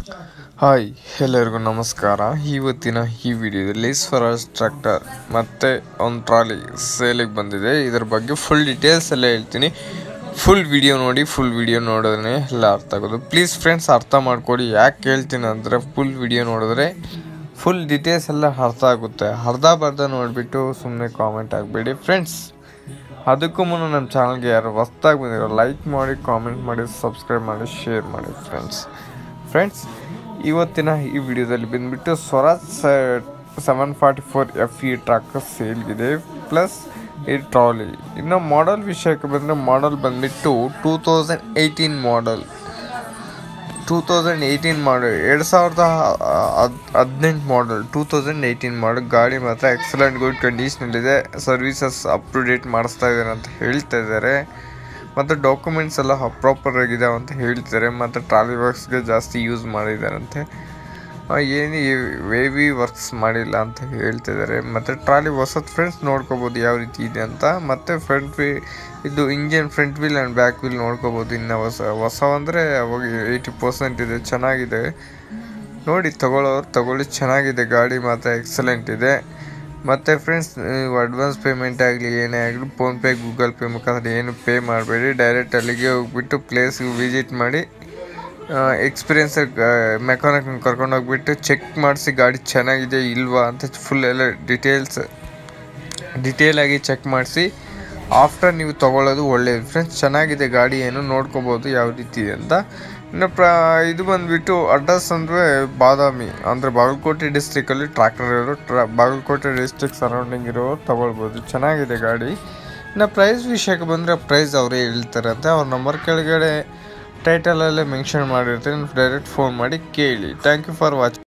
hi ಎಲ್ಲರಿಗೂ ನಮಸ್ಕಾರ ಇವತ್ತಿನ ಈ ವಿಡಿಯೋದಲ್ಲಿ ಸ್ವರಾಜ್ ಟ್ರ್ಯಾಕ್ಟರ್ ಮತ್ತು ಒಂದು ಟ್ರಾಲಿ ಸೇಲಿಗೆ ಬಂದಿದೆ ಇದರ ಬಗ್ಗೆ ಫುಲ್ ಡೀಟೇಲ್ಸ್ ಎಲ್ಲ ಹೇಳ್ತೀನಿ ಫುಲ್ ವಿಡಿಯೋ ನೋಡಿ ಫುಲ್ ವಿಡಿಯೋ ನೋಡಿದ್ರೆ ಎಲ್ಲ ಅರ್ಥ ಆಗೋದು ಪ್ಲೀಸ್ ಫ್ರೆಂಡ್ಸ್ ಅರ್ಥ ಮಾಡ್ಕೊಡಿ ಯಾಕೆ ಹೇಳ್ತೀನಿ ಅಂದರೆ ಫುಲ್ ವಿಡಿಯೋ ನೋಡಿದ್ರೆ ಫುಲ್ ಡೀಟೇಲ್ಸ್ ಎಲ್ಲ ಅರ್ಥ ಆಗುತ್ತೆ ಅರ್ಧ ಬರ್ಧ ನೋಡಿಬಿಟ್ಟು ಸುಮ್ಮನೆ ಕಾಮೆಂಟ್ ಆಗಬೇಡಿ ಫ್ರೆಂಡ್ಸ್ ಅದಕ್ಕೂ ಮುನ್ನ ನಮ್ಮ ಚಾನಲ್ಗೆ ಯಾರು ಹೊಸ್ದಾಗಿ ಬಂದಿರೋ ಲೈಕ್ ಮಾಡಿ ಕಾಮೆಂಟ್ ಮಾಡಿ ಸಬ್ಸ್ಕ್ರೈಬ್ ಮಾಡಿ ಶೇರ್ ಮಾಡಿ ಫ್ರೆಂಡ್ಸ್ ಫ್ರೆಂಡ್ಸ್ ಇವತ್ತಿನ ಈ ವಿಡಿಯೋದಲ್ಲಿ ಬಂದುಬಿಟ್ಟು Swaraj seven forty four F E tractor ಸೇಲ್ಗಿದೆ ಪ್ಲಸ್ ಈ ಟ್ರಾಲಿ ಇನ್ನು ಮಾಡಲ್ ವಿಷಯಕ್ಕೆ ಬಂದರೆ ಮಾಡಲ್ ಬಂದುಬಿಟ್ಟು two thousand eighteen model two thousand eighteen model ಎರಡು ಸಾವಿರದ ಹದ್ ಹದಿನೆಂಟು model two thousand eighteen model ಗಾಡಿ ಮಾತ್ರ ಎಕ್ಸಲೆಂಟ್ ಗುಡ್ ಕಂಡೀಷನಲ್ಲಿದೆ ಸರ್ವಿಸಸ್ ಅಪ್ ಟು ಡೇಟ್ ಮಾಡಿಸ್ತಾ ಇದ್ದಾರೆ ಅಂತ ಹೇಳ್ತಾ ಇದ್ದಾರೆ ಮತ್ತು ಡಾಕ್ಯುಮೆಂಟ್ಸ್ ಎಲ್ಲ ಪ್ರಾಪರ್ ಆಗಿದೆ ಅಂತ ಹೇಳ್ತಾರೆ ಮತ್ತು ಟ್ರಾಲಿ ವರ್ಕ್ಸ್ಗೆ ಜಾಸ್ತಿ ಯೂಸ್ ಮಾಡಿದ್ದಾರಂತೆ ಆ, ಏನು ವೇವಿ ವರ್ಕ್ಸ್ ಮಾಡಿಲ್ಲ ಅಂತ ಹೇಳ್ತಿದ್ದಾರೆ ಮತ್ತು ಟ್ರಾಲಿ ಹೊಸದು ಫ್ರೆಂಡ್ಸ್ ನೋಡ್ಕೋಬೋದು ಯಾವ ರೀತಿ ಇದೆ ಅಂತ ಮತ್ತು ಫ್ರಂಟ್ ವೀ ಇದು engine front wheel and back wheel ನೋಡ್ಕೋಬೋದು ಇನ್ನು ಹೊಸ ಹೊಸ ಅಂದರೆ ಅವಾಗ ಏಯ್ಟಿ ಪರ್ಸೆಂಟ್ ಇದೆ ಚೆನ್ನಾಗಿದೆ ನೋಡಿ ತಗೊಳ್ಳೋರು ತಗೊಳ್ಳಿ ಚೆನ್ನಾಗಿದೆ ಗಾಡಿ ಮಾತ್ರ ಎಕ್ಸಲೆಂಟ್ ಇದೆ ಮತ್ತು ಫ್ರೆಂಡ್ಸ್ ನೀವು ಅಡ್ವಾನ್ಸ್ ಪೇಮೆಂಟ್ ಆಗಲಿ ಏನೇ ಆಗಲಿ ಫೋನ್ಪೇ ಗೂಗಲ್ ಪೇ ಮುಖಾಂತರ ಏನು ಪೇ ಮಾಡಬೇಡಿ ಡೈರೆಕ್ಟ್ ಅಲ್ಲಿಗೆ ಹೋಗ್ಬಿಟ್ಟು ಪ್ಲೇಸ್ಗೆ ವಿಸಿಟ್ ಮಾಡಿ ಎಕ್ಸ್ಪೀರಿಯನ್ಸ್ ಮೆಕ್ಯಾನಿಕ್ ಕರ್ಕೊಂಡು ಹೋಗ್ಬಿಟ್ಟು ಚೆಕ್ ಮಾಡಿಸಿ ಗಾಡಿ ಚೆನ್ನಾಗಿದೆ ಇಲ್ವಾ ಅಂತ ಫುಲ್ ಎಲ್ಲ ಡೀಟೇಲ್ಸ್ ಡಿಟೇಲ್ ಆಗಿ ಚೆಕ್ ಮಾಡಿಸಿ ಆಫ್ಟರ್ ನೀವು ತಗೊಳ್ಳೋದು ಒಳ್ಳೆಯದು ಫ್ರೆಂಡ್ಸ್ ಚೆನ್ನಾಗಿದೆ ಗಾಡಿ ಏನು ನೋಡ್ಕೋಬೋದು ಯಾವ ರೀತಿ ಇದೆ ಅಂತ ಇನ್ನು ಪ್ರ ಇದು ಬಂದುಬಿಟ್ಟು ಅಡ್ರೆಸ್ ಅಂದರೆ ಬಾದಾಮಿ ಅಂದರೆ ಬಾಗಲಕೋಟೆ ಡಿಸ್ಟ್ರಿಕ್ಕಲ್ಲಿ ಟ್ರ್ಯಾಕ್ಟರ್ ಇರೋ ಟ್ರಾ ಬಾಗಲಕೋಟೆ ಡಿಸ್ಟ್ರಿಕ್ ಸರೌಂಡಿಂಗ್ ಇರೋ ತಗೊಳ್ಬೋದು ಚೆನ್ನಾಗಿದೆ ಗಾಡಿ ಇನ್ನು ಪ್ರೈಸ್ ವಿಷಯಕ್ಕೆ ಬಂದರೆ ಪ್ರೈಸ್ ಅವರೇ ಹೇಳ್ತಾರೆ ಅಂತ ಅವ್ರ ನಂಬರ್ ಕೆಳಗಡೆ ಟೈಟಲಲ್ಲೇ ಮೆನ್ಷನ್ ಮಾಡಿರ್ತೀನಿ ಡೈರೆಕ್ಟ್ ಫೋನ್ ಮಾಡಿ ಕೇಳಿ ಥ್ಯಾಂಕ್ ಯು ಫಾರ್ ವಾಚಿಂಗ್